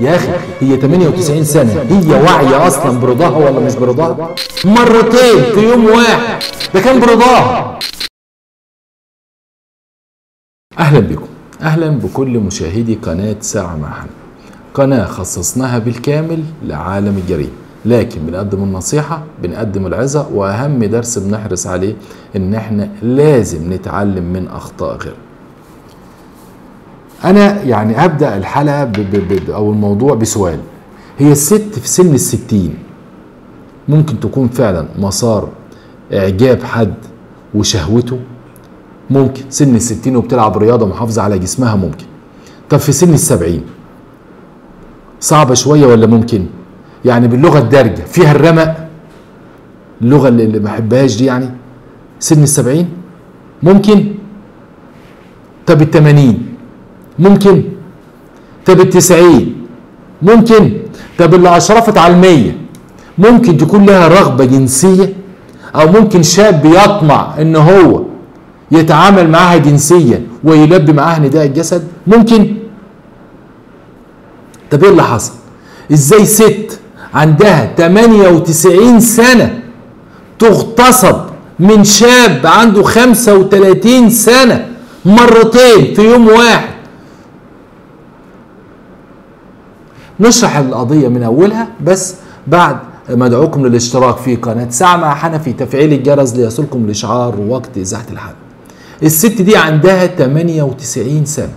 يا اخي هي 98 سنه هي واعيه اصلا برضاها ولا مش برضاها مرتين في يوم واحد ده كان برضاها اهلا بكم اهلا بكل مشاهدي قناه ساعه مع حنا قناه خصصناها بالكامل لعالم الجريمه لكن بنقدم النصيحة بنقدم العظة وأهم درس بنحرص عليه إن إحنا لازم نتعلم من أخطاء غيرنا أنا يعني هبدأ الحلقة ب ب ب أو الموضوع بسؤال هي الست في سن الستين ممكن تكون فعلا مسار إعجاب حد وشهوته ممكن سن الستين وبتلعب رياضة محافظة على جسمها ممكن طب في سن السبعين صعبة شوية ولا ممكن؟ يعني باللغه الدارجه فيها الرمق اللغه اللي ما بحبهاش دي يعني سن السبعين ممكن طب التمانين ممكن طب التسعين ممكن طب اللي اشرفت على المية ممكن تكون لها رغبة جنسية او ممكن شاب يطمع ان هو يتعامل معاها جنسيا ويلبي معاها نداء الجسد ممكن طب ايه اللي حصل ازاي ست عندها 98 سنة تغتصب من شاب عنده 35 سنة مرتين في يوم واحد نشرح القضية من أولها بس بعد ما ادعوكم للاشتراك في قناة ساعة مع حنفي تفعيل الجرس ليصلكم الإشعار وقت إذاعة الحد الست دي عندها 98 سنة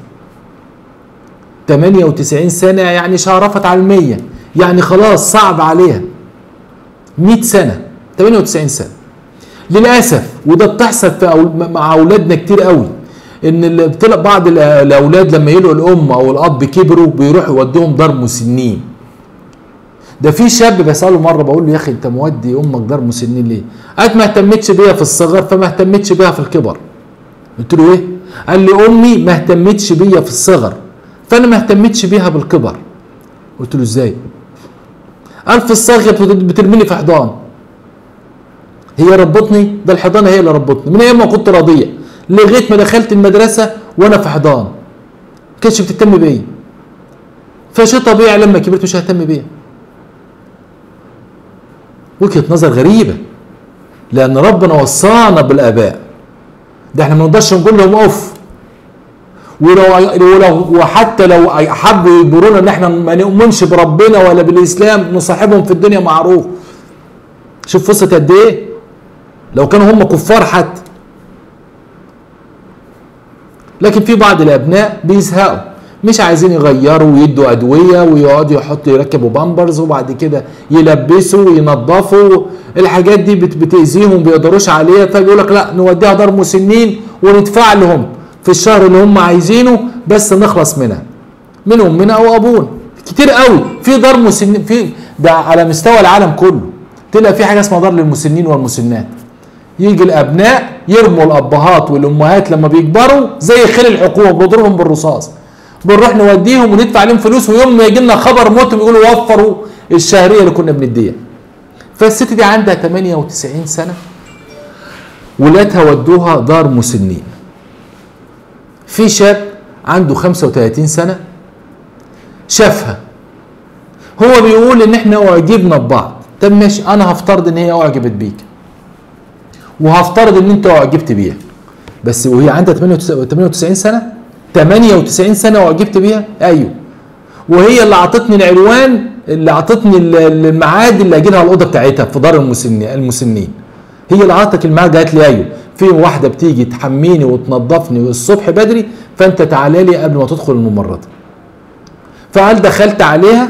98 سنة يعني شارفت على المية يعني خلاص صعب عليها 100 سنة 98 سنة للأسف وده بتحصل في أو مع أولادنا كتير قوي إن اللي بتلاقي بعض الأولاد لما يلقوا الأم أو الأب كبروا بيروحوا يوديهم دار مسنين ده في شاب بسأله مرة بقول له يا أخي أنت مودي أمك دار مسنين ليه؟ قالت ما اهتمتش بيها في الصغر فما اهتمتش بيها في الكبر قلت له إيه؟ قال لي أمي ما اهتمتش بيا في الصغر فأنا ما اهتمتش بيها بالكبر قلت له إزاي؟ قال في الصاغه بترميني في حضان هي ربطني ده الحضانه هي اللي ربطني من ايام ما كنت رضيع لغايه ما دخلت المدرسه وانا في حضان ما كانتش بتهتم بيا فشيء طبيعي لما كبرت مش ههتم بيا وجهه نظر غريبه لان ربنا وصانا بالاباء ده احنا ما نقدرش نقول لهم اوف ولو ولو وحتى لو حبوا يجبرونا ان احنا ما نؤمنش بربنا ولا بالاسلام نصاحبهم في الدنيا معروف شوف فرصه قد ايه لو كانوا هم كفار حتى لكن في بعض الابناء بيزهقوا مش عايزين يغيروا ويدوا ادويه ويقعدوا يحطوا يركبوا بامبرز وبعد كده يلبسوا وينظفوا الحاجات دي بتاذيهم بيقدروش عليها فيقول لك لا نوديها دار مسنين وندفع لهم في الشهر اللي هم عايزينه بس نخلص منها من امنا او ابونا كتير قوي في دار مسنين في ده على مستوى العالم كله تلاقي في حاجه اسمها دار للمسنين والمسنات يجي الابناء يرموا الابهات والامهات لما بيكبروا زي خيل الحكومه بيضربهم بالرصاص بنروح نوديهم وندفع عليهم فلوس ويوم ما يجي لنا خبر موتهم يقولوا وفروا الشهريه اللي كنا بنديها فالست دي عندها 98 سنه ولادها ودوها دار مسنين في شاب عنده 35 سنة شافها هو بيقول ان احنا اعجبنا ببعض طب ماشي انا هفترض ان هي اعجبت بيك وهفترض ان انت اعجبت بيها بس وهي عندها 98 سنة 98 سنة واعجبت بيها ايوه وهي اللي اعطتني العنوان اللي اعطتني الميعاد اللي اجي لها الاوضه بتاعتها في دار المسنين المسنين هي اللي اعطتك الميعاد قالت لي ايوه في واحده بتيجي تحميني وتنظفني الصبح بدري فانت تعالى لي قبل ما تدخل الممرضه فقال دخلت عليها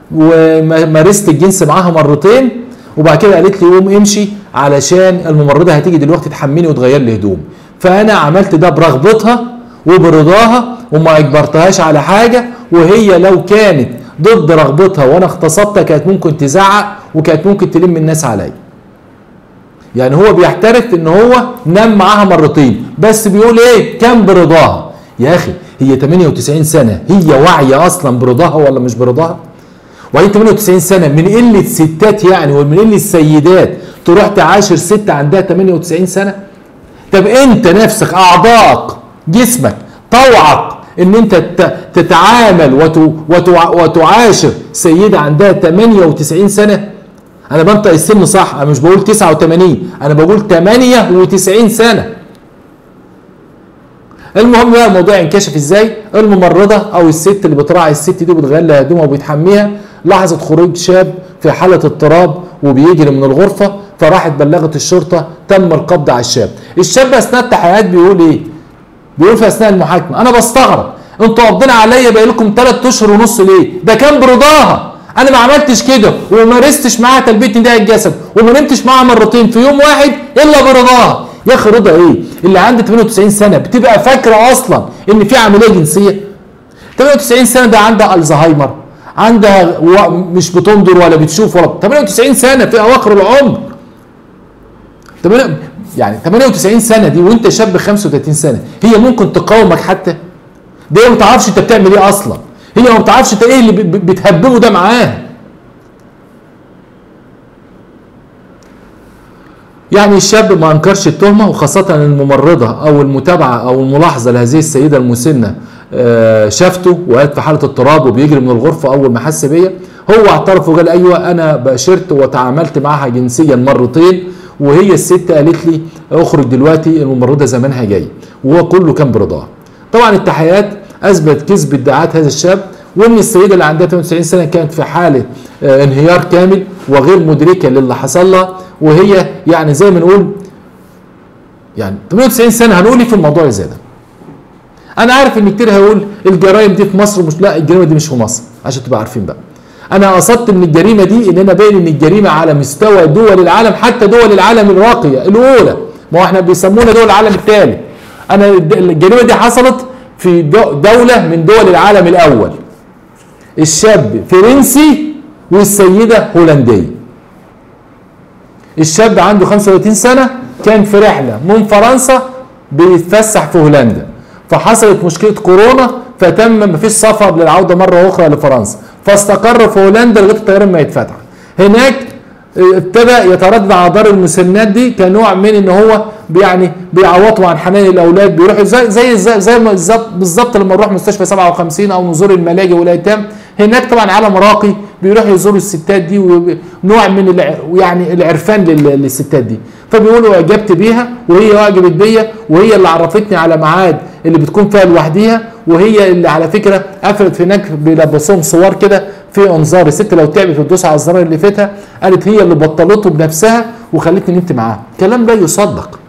ومارست الجنس معاها مرتين وبعد كده قالت لي قوم امشي علشان الممرضه هتيجي دلوقتي تحميني وتغير لي هدوم فانا عملت ده برغبتها وبرضاها وما اجبرتهاش على حاجه وهي لو كانت ضد رغبتها وانا اغتصبتها كانت ممكن تزعق وكانت ممكن تلم الناس عليا يعني هو بيعترف ان هو نام معاها مرتين بس بيقول ايه كان برضاها يا اخي هي 98 سنه هي واعيه اصلا برضاها ولا مش برضاها وبعدين 98 سنه من قله ستات يعني ومن قله السيدات تروح تعاشر ست عندها 98 سنه طب انت نفسك اعضائك جسمك طوعك ان انت ت- تتعامل وت- وتع- وتعاشر سيده عندها 98 سنه انا بنطق السن صح انا مش بقول 89 انا بقول 98 سنه المهم بقى الموضوع ينكشف ازاي الممرضه او الست اللي بتراعي الست دي وبتغير لها هدومها وبتحميها لاحظت خروج شاب في حاله اضطراب وبيجري من الغرفه فراحت بلغت الشرطه تم القبض على الشاب الشاب اثناء التحقيقات بيقول ايه بيقول في اثناء المحاكمه انا بستغرب انتوا قابضين عليا بقى لكم 3 اشهر ونص ليه ده كان برضاها انا ما عملتش كده وما مارستش معاها تلبيه نداء الجسد وما نمتش معاها مرتين في يوم واحد الا برضاها يا اخي رضا ايه اللي عنده 98 سنه بتبقى فاكره اصلا ان في عمليه جنسيه 98 سنه ده عندها الزهايمر عندها و... مش بتنظر ولا بتشوف ولا 98 سنه في اواخر العمر تمانية- يعني 98 سنه دي وانت شاب 35 سنه هي ممكن تقاومك حتى دي ما بتعرفش انت بتعمل ايه اصلا هي ما بتعرفش انت ايه اللي ب- ب- بتهببه ده معاها يعني الشاب ما انكرش التهمه وخاصه الممرضه او المتابعه او الملاحظه لهذه السيده المسنه آه، شافته وقالت في حاله اضطراب وبيجري من الغرفه اول ما حس بيا هو اعترف وقال ايوه انا باشرت وتعاملت معها جنسيا مرتين وهي الست قالت لي اخرج دلوقتي الممرضه زمانها جاي وهو كله كان برضاها طبعا التحقيقات اثبت كذب ادعاءات هذا الشاب وان السيده اللي عندها 98 سنه كانت في حاله آه، انهيار كامل وغير مدركه للي حصل لها وهي يعني زي ما نقول يعني 98 سنه هنقول ايه في الموضوع اللي زي ده انا عارف ان كتير هيقول الجرائم دي في مصر مش لا الجريمه دي مش في مصر عشان تبقى عارفين بقى انا قصدت من الجريمه دي ان انا باين ان الجريمه على مستوى دول العالم حتى دول العالم الراقيه الاولى ما هو احنا بيسمونا دول العالم الثالث انا الد- الجريمه دي حصلت في دو- دوله من دول العالم الاول الشاب فرنسي والسيده هولنديه الشاب عنده 35 سنه كان في رحله من فرنسا بيتفسح في هولندا فحصلت مشكله كورونا فتم مفيش سفر للعوده مره اخرى لفرنسا فاستقر في هولندا لغايه الطيران ما يتفتح هناك ابتدى يتردد على دار المسنات دي كنوع من ان هو يعني بيعوضوا عن حنان الاولاد بيروحوا زي زي زي, زي ما بالظبط بالظبط لما نروح مستشفى 57 او نزور الملاجئ والايتام هناك طبعا عالم راقي بيروحوا يزوروا الستات دي ونوع من الع... يعني العرفان لل... للستات دي فبيقولوا اعجبت بيها وهي اعجبت بيا وهي اللي عرفتني على ميعاد اللي بتكون فيها لوحديها وهي اللي على فكره قفلت هناك بيلبسوهم صور كده في انظار الست لو تعبت وتدوس على الزرار اللي فاتها قالت هي اللي بطلته بنفسها وخلتني نمت معاها كلام لا يصدق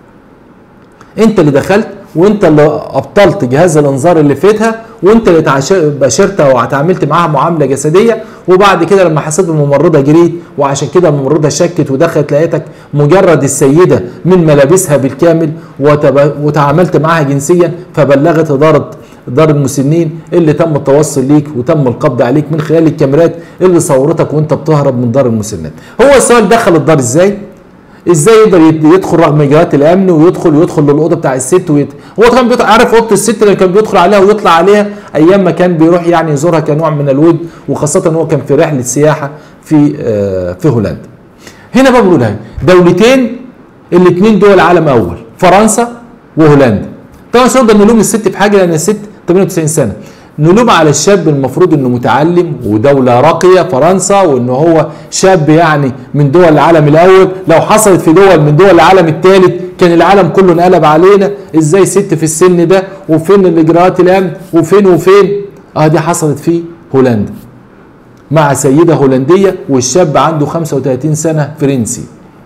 انت اللي دخلت وانت اللي ابطلت جهاز الانذار اللي فاتها وانت اللي تعاش- باشرتها وتعاملت معاها معامله جسديه وبعد كده لما حسيت بالممرضه جريت وعشان كده الممرضه شكت ودخلت لقيتك مجرد السيده من ملابسها بالكامل وتب- وتعاملت معاها جنسيا فبلغت اداره دار المسنين اللي تم التوصل ليك وتم القبض عليك من خلال الكاميرات اللي صورتك وانت بتهرب من دار المسنات هو السؤال دخل الدار ازاي ازاي يقدر يت- يدخل رغم اجراءات الامن ويدخل ويدخل للاوضه بتاع الست ويت... هو كان بيط... عارف اوضه الست اللي كان بيدخل عليها ويطلع عليها ايام ما كان بيروح يعني يزورها كنوع من الود وخاصه ان هو كان في رحله سياحه في آه في هولندا هنا بقى بقول اهي دولتين الاثنين دول عالم اول فرنسا وهولندا طبعا مش هنقدر نلوم الست في حاجه لان الست 98 سنه نلوم على الشاب المفروض انه متعلم ودوله راقيه فرنسا وان هو شاب يعني من دول العالم الاول لو حصلت في دول من دول العالم الثالث كان العالم كله انقلب علينا ازاي ست في السن ده وفين الاجراءات الامن وفين وفين اه دي حصلت في هولندا مع سيده هولنديه والشاب عنده 35 سنه فرنسي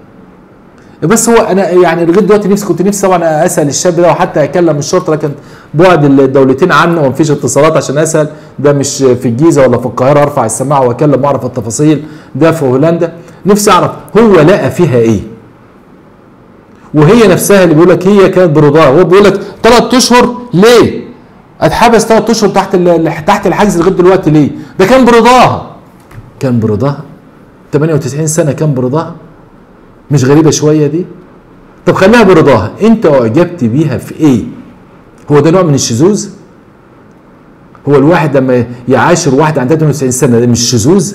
بس هو انا يعني لغايه دلوقتي نفسي كنت نفسي طبعا اسال الشاب ده وحتى اكلم الشرطه لكن بعد الدولتين عنه ومفيش اتصالات عشان اسال ده مش في الجيزه ولا في القاهره ارفع السماعه واكلم واعرف التفاصيل ده في هولندا نفسي اعرف هو لقى فيها ايه وهي نفسها اللي بيقول لك هي كانت برضاها هو بيقول لك ثلاث اشهر ليه؟ اتحبس ثلاث اشهر تحت ال- تحت الحجز لغايه دلوقتي ليه؟ ده كان برضاها كان برضاها 98 سنه كان برضاها مش غريبه شويه دي؟ طب خليها برضاها انت اعجبت بيها في ايه؟ هو ده نوع من الشذوذ؟ هو الواحد لما يعاشر واحد عندها 98 سنه ده مش شذوذ؟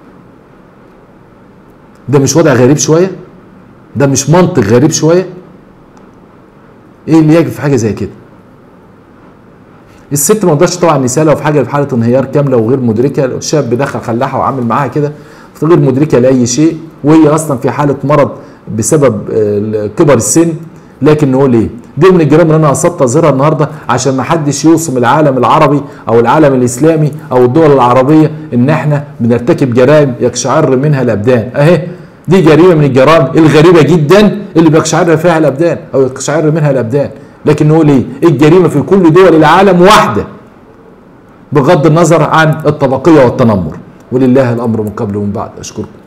ده مش وضع غريب شويه؟ ده مش منطق غريب شويه؟ ايه اللي يجب في حاجه زي كده؟ الست ما تقدرش طبعا نسالها في حاجه في حاله انهيار كامله وغير مدركه الشاب دخل خلاها وعامل معاها كده غير مدركه لاي شيء وهي اصلا في حاله مرض بسبب آه، كبر السن لكن نقول ايه دي من الجرائم اللي انا قصدت اظهرها النهارده عشان ما حدش يوصم العالم العربي او العالم الاسلامي او الدول العربيه ان احنا بنرتكب جرائم يقشعر منها الابدان اهي دي جريمه من الجرائم الغريبه جدا اللي بيقشعر فيها الابدان او يقشعر منها الابدان لكن نقول ايه الجريمه في كل دول العالم واحده بغض النظر عن الطبقيه والتنمر ولله الامر من قبل ومن بعد اشكركم